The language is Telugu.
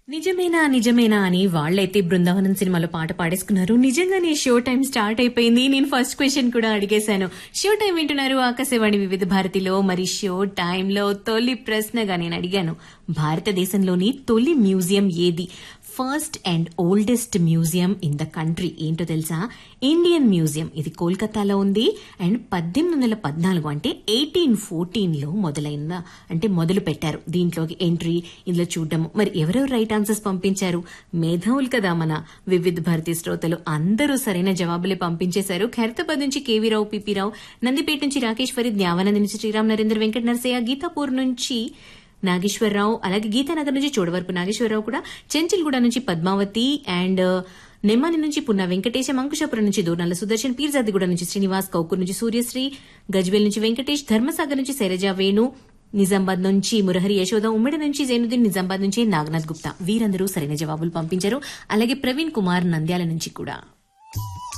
నిజమేనా నిజమేనా అని వాళ్ళైతే బృందావనం సినిమాలో పాట పాడేసుకున్నారు నిజంగానే షో టైం స్టార్ట్ అయిపోయింది నేను ఫస్ట్ క్వశ్చన్ కూడా అడిగేశాను షో టైం వింటున్నారు ఆకాశవాణి వివిధ భారతిలో మరి షో టైంలో తొలి ప్రశ్నగా నేను అడిగాను భారతదేశంలోని తొలి మ్యూజియం ఏది first and oldest museum in the country ఏంటో తెలుసా ఇండియన్ మ్యూజియం ఇది కోల్కతాలో ఉంది అండ్ పద్దెనిమిది వందల పద్నాలుగు అంటే ఎయిటీన్ ఫోర్టీన్ లో మొదలైన అంటే మొదలు పెట్టారు దీంట్లోకి ఎంట్రీ ఇందులో చూడడం మరి ఎవరెవరు రైట్ ఆన్సర్స్ పంపించారు మేధావులు కదా మన వివిధ భారతీ శ్రోతలు అందరూ సరైన జవాబులే పంపించేశారు ఖైరతాబాద్ నుంచి కేవీ రావు పిపి రావు నందిపేట నుంచి రాకేష్ ఫరీద్ న్యావానంద నుంచి శ్రీరామ్ నరేంద్ర వెంకట నరసయ్య గీతాపూర్ నుంచి నాగేశ్వరరావు అలాగే గీతానగర్ నుంచి చోడవరపు నాగేశ్వరరావు కూడా చెంచల్గూడ నుంచి పద్మావతి అండ్ నెమ్మాని నుంచి పున్న వెంకటేశం అంకుశాపురం నుంచి దూర్నాల సుదర్శన్ పీర్జాదిగూడ నుంచి శ్రీనివాస్ కౌకూర్ నుంచి సూర్యశ్రీ గజ్వేల్ నుంచి వెంకటేష్ ధర్మసాగర్ నుంచి శైలజ వేణు నిజామాబాద్ నుంచి మురహరి యశోద ఉమ్మడి నుంచి జైనుద్దీన్ నిజామాబాద్ నుంచి నాగనాథ్ గుప్తా వీరందరూ సరైన జవాబులు పంపించారు అలాగే ప్రవీణ్ కుమార్ నంద్యాల నుంచి కూడా